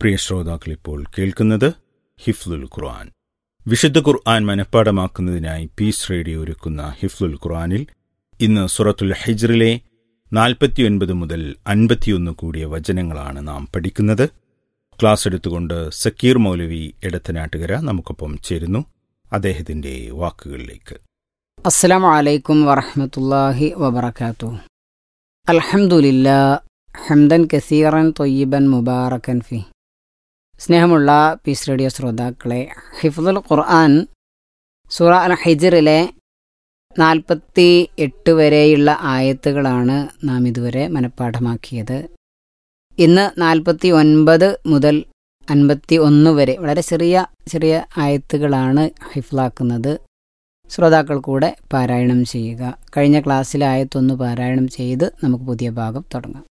പ്രിയ ശ്രോതാക്കൾ ഇപ്പോൾ കേൾക്കുന്നത് ഹിഫ്ലുൽ ഖുർആൻ വിശുദ്ധ ഖുർആൻ മനഃപ്പാടമാക്കുന്നതിനായി പീസ് റേഡിയോ ഒരുക്കുന്ന ഹിഫ്ലുൽ ഖുർആനിൽ ഇന്ന് സുറത്തുൽ ഹിജ്റിലെ നാൽപ്പത്തിയൊൻപത് മുതൽ അൻപത്തിയൊന്ന് കൂടിയ വചനങ്ങളാണ് നാം പഠിക്കുന്നത് ക്ലാസ് എടുത്തുകൊണ്ട് സക്കീർ മൗലവി എടത്തനാട്ടുകര നമുക്കൊപ്പം ചേരുന്നു അദ്ദേഹത്തിന്റെ വാക്കുകളിലേക്ക് അസ്സലാമു അലൈക്കും വറഹ്മത്തുള്ളാഹി വബറകാത്തു അൽഹംദുലില്ലാ ഹംദൻ കസീറൻ തൊയ്യിബൻ മുബാറക്കൻ ഫി സ്നേഹമുള്ള പീസ് റേഡിയോ ശ്രോതാക്കളെ ഹിഫ്ദുൽ ഖുർആൻ സൂറ അൽ ഹിജറിലെ നാൽപ്പത്തി എട്ട് വരെയുള്ള ആയത്തുകളാണ് നാം ഇതുവരെ മനഃപ്പാഠമാക്കിയത് ഇന്ന് നാൽപ്പത്തി ഒൻപത് മുതൽ അൻപത്തി ഒന്ന് വരെ വളരെ ചെറിയ ചെറിയ ആയത്തുകളാണ് ഹിഫ്ലാക്കുന്നത് ശ്രോതാക്കൾ കൂടെ പാരായണം ചെയ്യുക കഴിഞ്ഞ ക്ലാസ്സിലെ ആയത്തൊന്ന് പാരായണം ചെയ്ത് നമുക്ക് പുതിയ ഭാഗം തുടങ്ങാം